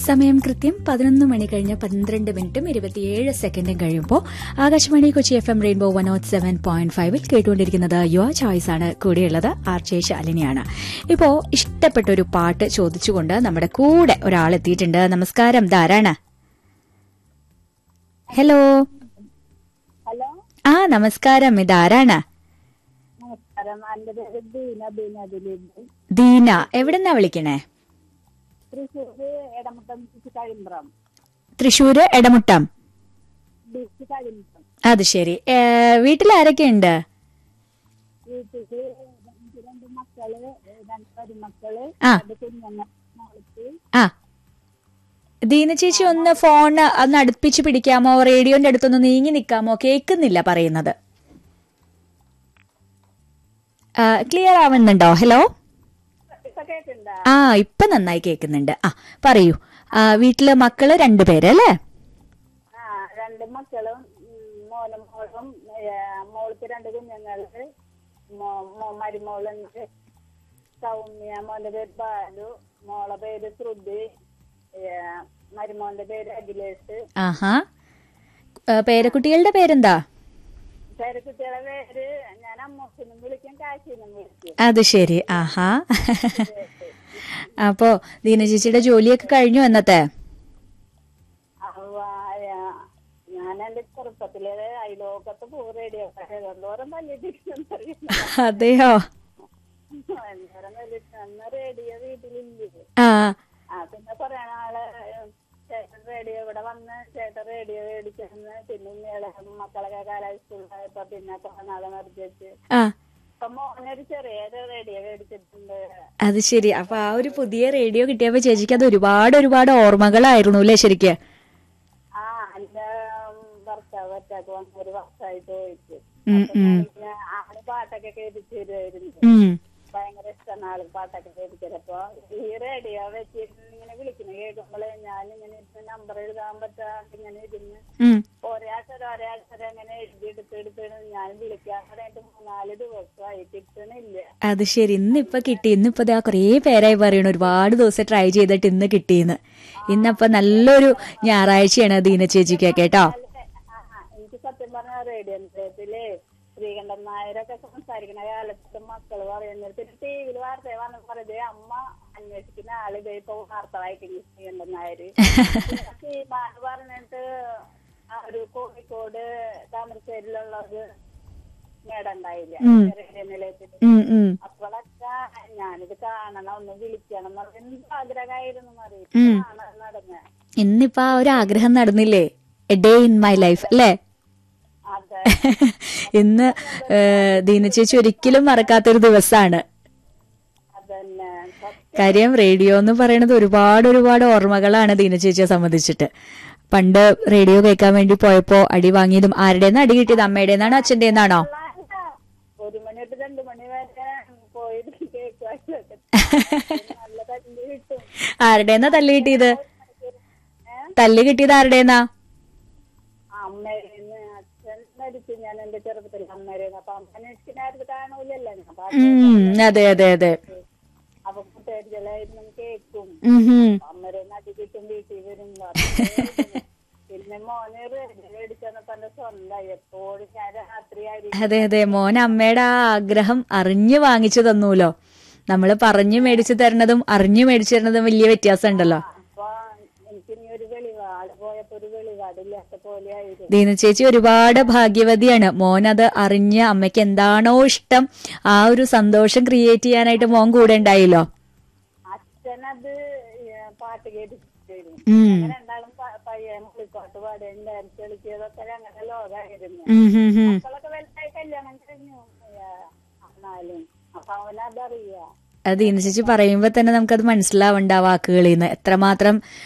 സമയം കൃത്യം പതിനൊന്ന് മണി കഴിഞ്ഞ് പന്ത്രണ്ട് മിനിറ്റും ഇരുപത്തിയേഴ് സെക്കൻഡും കഴിയുമ്പോൾ Akashvani Kochi F M rainbow one ought seven point ഫൈവിൽ കേട്ടുകൊണ്ടിരിക്കുന്നത് യുവ ചോയ്സ് ആണ് കൂടെയുള്ളത് ആർ ജെ ശാലിനിയാണ് ഇപ്പോ ഇഷ്ടപ്പെട്ട ഒരു പാട്ട് ചോദിച്ചുകൊണ്ട് നമ്മുടെ കൂടെ ഒരാൾ എത്തിയിട്ടുണ്ട് നമസ്കാരം ധാരാണ് ഹലോ ഹലോ ആ നമസ്കാരം ഇതാരാണ് നമസ്കാരം എന്റെ പേര് ദീന ദീന ദിലീപ് ദീന എവിടെന്നാ വിളിക്കണേ തൃശ്ശൂര് എടമുട്ടം ബീച്ച് കഴിമ്പ്രം തൃശ്ശൂര് എടമുട്ടം ബീച്ച് കഴിമ്പ്രം അത് ശരി ഏ, വീട്ടിൽ ആരൊക്കെയുണ്ട് വീട്ടില് എനിക്ക് രണ്ട് മക്കള് രണ്ട് മരുമക്കള് ആ. രണ്ട് കുഞ്ഞുങ്ങൾ മോൾക്ക് ആ ദീന ചേച്ചി ഒന്ന് ഫോൺ ഒന്ന് അടുപ്പിച്ച് പിടിക്കാമോ റേഡിയോന്റെ അടുത്തൊന്ന് നീങ്ങി നിൽക്കാമോ കേൾക്കുന്നില്ല പറയുന്നത് ക്ലിയർ ആവുന്നുണ്ടോ ഹലോ ഇപ്പൊ കേൾക്കണ്ട ആ ഇപ്പൊ നന്നായി കേൾക്കുന്നുണ്ട് ആ പറയൂ ആ, വീട്ടില് മക്കള് രണ്ടുപേര് അല്ലേ ആ രണ്ട് മക്കളും ഉം, മോനും മോളും ഏ, മോൾക്ക് രണ്ട് കുഞ്ഞുങ്ങള് മോ- മോ- മരുമോളുണ്ട് സൗമ്യ മോന്റെ പേര് ബാലു മോളെ പേര് ശ്രുതി ഏ, മരുമോന്റെ പേര് അഖിലേഷ് ആഹാ ആ, പേരക്കുട്ടികളുടെ പേരെന്താ പേരക്കുട്ടികളെ പേര് ഞാൻ അമ്മൂസിനും വിളിക്കും കാശിനും വിളിക്കും അത് ശരി ആഹാ അപ്പോ ദീന ചേച്ചിയുടെ ജോലിയൊക്കെ കഴിഞ്ഞു എന്നത്തെ അവ, ആ, ഞാൻ എന്റെ ചെറുപ്പത്തിലെ അയലോക്കത്ത് പൂ റേഡിയോ എന്തോരം തല്ലിട്ടിരിക്കുന്നു അതെയോ എന്തോരം തല്ലിട്ട് അന്ന് റേഡിയോ വീട്ടിലില്ലേ ആ ആ പിന്നെ കൊറേ നാള് ചേട്ടൻ റേഡിയോ ഇവിടെ വന്ന് ചേട്ടൻ റേഡിയോ മേടിച്ചെന്ന് പിന്നെ ഇങ്ങനെ മക്കളൊക്കെ കാലാവസ്ഥ പിന്നെ കുറെ നാളെ നിർത്തിച്ച് ആ ഇപ്പൊ മോനൊരു ചെറിയൊരു റേഡിയോ മേടിച്ചിട്ടുണ്ട് അത് ശരി അപ്പൊ ആ ഒരു പുതിയ റേഡിയോ കിട്ടിയപ്പോ ചേച്ചിക്ക് അത് ഒരുപാട് ഒരുപാട് ഓർമ്മകളായിരുന്നു അല്ലേ ശരിക്ക് ആ എന്റെ ഭർത്താവ് ഒറ്റക്ക് വന്ന് ഒരു വർഷമായിട്ട് പോയിട്ട് ഉം, ഉം, പിന്നെ ആള് പാട്ടൊക്കെ കേട്ടിട്ട് വരുമായിരുന്നു ഉം. ഭയങ്കര ഇഷ്ടമാണ് ആള് പാട്ടൊക്കെ കേട്ടിട്ട് അപ്പൊ ഈ റേഡിയോ വെച്ചിട്ട് ഇങ്ങനെ വിളിക്കുന്നു കേൾക്കുമ്പോഴേ ഞാൻ ഇങ്ങനെ നമ്പർ എഴുതാൻ പറ്റാണ്ട് ഇങ്ങനെ ഇരുന്ന് ഉം. ഒരേ അക്ഷരം ഒരേ അക്ഷരം ഇങ്ങനെ എഴുതി എടുത്ത് എടുത്ത് ഞാൻ വിളിക്കാൻ തുടങ്ങിയിട്ട് മൂന്നാല് ദിവസമായി കിട്ടണില്ല അത് ശരി ഇന്നിപ്പൊ കിട്ടി ഇന്നിപ്പോ ദാ കുറേ പേരായി പറയണു ഒരുപാട് ദിവസം ട്രൈ ചെയ്തിട്ട് ഇന്ന് കിട്ടിയെന്ന് ഇന്നപ്പൊ നല്ലൊരു ഞായറാഴ്ചയാണ് ദീന ചേച്ചിക്കൊക്കെ കേട്ടോ ആ, എനിക്ക് സത്യം പറഞ്ഞ റേഡിയോ നിലയത്തില് ശ്രീകണ്ഠൻ നായരൊക്കെ സംസാരിക്കുന്ന കാലത്ത് മക്കള് പറയുന്നത് പിന്നെ ടി വിയിൽ വാർത്ത വന്ന് പറയുന്നത് അമ്മ അന്വേഷിക്കുന്ന ആള് ഇതേ ഇപ്പൊ വാർത്ത വായിക്കുന്നു ശ്രീകണ്ഠൻ നായര് പിന്നെ സീമാന് പറഞ്ഞിട്ട് ആ ഒരു കോഴിക്കോട് താമരശ്ശേരിയിലുള്ള ഒരു മേഡം ഉണ്ടായില്ല റേഡിയോ നിലയത്തിൽ ഉം, ഉം. അപ്പോഴൊക്കെ ഞാനിത് കാണണം ഒന്ന് വിളിക്കണം എന്നുള്ള എന്ത് ആഗ്രഹമായിരുന്നു അറിയാം കാണാൻ നടന്ന ഇന്നിപ്പോ ആ ഒരു ആഗ്രഹം നടന്നില്ലേ a day in my life അല്ലേ അതെ ഇന്ന് ഏ, ദീന ചേച്ചി ഒരിക്കലും മറക്കാത്തൊരു ദിവസമാണ് അതന്നെ സത്യം. കാര്യം റേഡിയോ എന്ന് പറയുന്നത് ഒരുപാട് ഒരുപാട് ഓർമ്മകളാണ് ദീന ചേച്ചിയെ സംബന്ധിച്ചിട്ട് പണ്ട് റേഡിയോ കേൾക്കാൻ വേണ്ടി പോയപ്പോ അടി വാങ്ങിയതും ആരുടേന്ന് അടി കിട്ടിയത് അമ്മയുടേന്നാണോ അച്ഛൻ്റെന്നാണോ അല്ല, ഒരു മണി തൊട്ട് രണ്ടു മണി വരെ പോയിട്ട് കേൾക്കുവാനൊക്കെ നല്ല തല്ല് കിട്ടും ആരുടേന്നാ തല്ല് കിട്ടിയത് ഏ? തല്ല് കിട്ടിയത് ആരുടേന്നാ അമ്മേന്ന് അച്ഛൻ മരിച്ചു ഞാൻ എന്റെ ചെറുപ്പത്തിൽ അമ്മേന്ന് അപ്പൊ അമ്മ അന്വേഷിക്കുന്ന കാണൂലല്ലോ ഞാൻ പാട്ട് ഉം അതെ അതെ അതെ അപ്പൊ കൂട്ടുകാരികളായിരുന്നു കേൾക്കും ഉം ഹും. അമ്മേന്ന് അടി കിട്ടും വീട്ടിൽ വരും പിന്നെ മോന് മേടിച്ചപ്പോ എന്റെ സ്വന്തമായി എപ്പോഴും ഞാൻ രാത്രി ആയിരിക്കും അതെ അതെ മോൻ അമ്മയുടെ ആ ആഗ്രഹം അറിഞ്ഞു വാങ്ങിച്ചു തന്നൂലോ നമ്മള് പറഞ്ഞു മേടിച്ചു തരണതും അറിഞ്ഞു മേടിച്ചു തരണതും വലിയ വ്യത്യാസം ഉണ്ടല്ലോ അപ്പൊ എനിക്കിനി ഒരു വെളിവാട് പോയപ്പോ ഒരു വെളിവാടില്ലാത്ത പോലെ ആയിരുന്നു ദീന ചേച്ചി ഒരുപാട് ഭാഗ്യവതിയാണ് മോൻ അത് അറിഞ്ഞ് അമ്മയ്ക്ക് എന്താണോ ഇഷ്ടം ആ ഒരു സന്തോഷം ക്രിയേറ്റ് ചെയ്യാനായിട്ട് മോൻ കൂടെ ഉണ്ടായില്ലോ അച്ഛനത് ഏ, പാട്ട് കേട്ടിട്ട് വരും ഉം. അങ്ങനെ രണ്ടാളും പ- പയ്യെ മുളിപ്പാട്ട് പാടുകയും ഡാൻസ് കളിക്കുകയൊക്കെ അങ്ങനെ ലോകമായിരുന്നു ഉം ഹും ഹും. മക്കളൊക്കെ വലുതായി കല്യാണം കഴിഞ്ഞു ഏ, എന്നാലും അപ്പൊ അവനതറിയാ അത് ദീന ചേച്ചി പറയുമ്പോ തന്നെ നമുക്കത് മനസ്സിലാവണ്ട ആ വാക്കുകളിൽ നിന്ന് എത്രമാത്രം